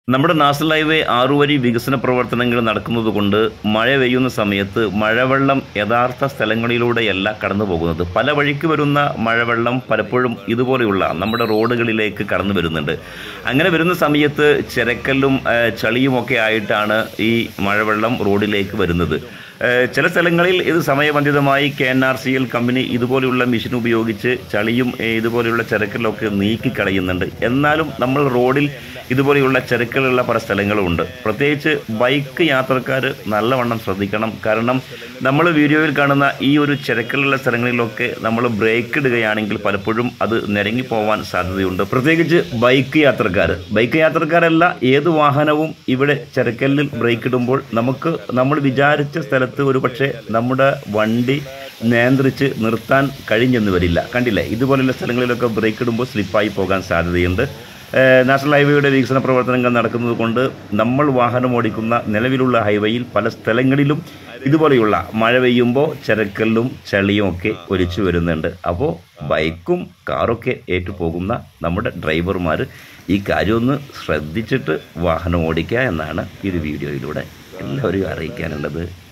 നമ്മുടെ national highway ആറുവരി വികസന പ്രവർത്തനങ്ങൾ നടക്കുന്നത് കൊണ്ട് മഴ പെയ്യുന്ന സമയത്ത് മഴവെള്ളം യഥാർത്ഥ സ്ഥലങ്ങളിലൂടെയല്ല കടന്നു പോകുന്നത് പല വഴിക്ക് വരുന്ന മഴവെള്ളം പലപ്പോഴും ഇതുപോലെയുള്ള നമ്മുടെ റോഡുകളിലേക്ക് കടന്നു വരുന്നുണ്ട് അങ്ങനെ വരുന്ന സമയത്ത് ചിരക്കല്ലും ആ, ചളിയുമൊക്കെ ആയിട്ടാണ് ഈ മഴവെള്ളം റോഡിലേക്ക് വരുന്നത് ഏഹ് ചില സ്ഥലങ്ങളിൽ ഇത് സമയബന്ധിതമായി K N R C L company ഇതുപോലെയുള്ള മെഷീൻ ഉപയോഗിച്ച് ചളിയും ഏഹ് ഇതുപോലെയുള്ള ചെറുക്കലൊക്കെ നീക്കിക്കളയുന്നുണ്ട് എന്നാലും നമ്മൾ റോഡിൽ ഇതുപോലെയുള്ള ചെറുക്കലുള്ള പല സ്ഥലങ്ങളും ഉണ്ട് പ്രത്യേകിച്ച് ബൈക്ക് യാത്രക്കാർ നല്ലവണ്ണം ശ്രദ്ധിക്കണം കാരണം നമ്മൾ വീഡിയോയിൽ കാണുന്ന ഈ ഒരു ചെറുക്കലുള്ള സ്ഥലങ്ങളിലൊക്കെ നമ്മൾ ബ്രേക്ക് ഇടുകയാണെങ്കിൽ പലപ്പോഴും അത് നിരങ്ങി പോവാൻ സാധ്യതയുണ്ട് പ്രത്യേകിച്ച് ബൈക്ക് യാത്രക്കാർ ബൈക്ക് യാത്രക്കാരല്ല ഏത് വാഹനവും ഇവിടെ ചെറുക്കലിൽ ബ്രേക്ക് ഇടുമ്പോൾ നമുക്ക് നമ്മൾ വിചാരിച്ച സ്ഥലത്ത് ഒരു പക്ഷേ നമ്മുടെ വണ്ടി നിയന്ത്രിച്ച് നിർത്താൻ കഴിഞ്ഞെന്ന് വരില്ല കണ്ടില്ലേ ഇതുപോലുള്ള സ്ഥലങ്ങളിലൊക്കെ ബ്രേക്ക് ഇടുമ്പോൾ സ്ലിപ്പായി പോകാൻ സാധ്യതയുണ്ട് ഏഹ് നാഷണൽ ഹൈവേയുടെ വികസന പ്രവർത്തനങ്ങൾ നടക്കുന്നത് കൊണ്ട് നമ്മൾ വാഹനം ഓടിക്കുന്ന നിലവിലുള്ള ഹൈവേയിൽ പല സ്ഥലങ്ങളിലും ഇതുപോലെയുള്ള മഴ പെയ്യുമ്പോൾ ചരക്കല്ലും ചളിയും ഒക്കെ ഒലിച്ചു വരുന്നുണ്ട് അപ്പോൾ ബൈക്കും കാറൊക്കെ ഏറ്റുപോകുന്ന നമ്മുടെ ഡ്രൈവർമാർ ഈ കാര്യമൊന്ന് ശ്രദ്ധിച്ചിട്ട് വാഹനം ഓടിക്കുക എന്നാണ് ഈ ഒരു വീഡിയോയിലൂടെ എല്ലാവരെയും അറിയിക്കാനുള്ളത്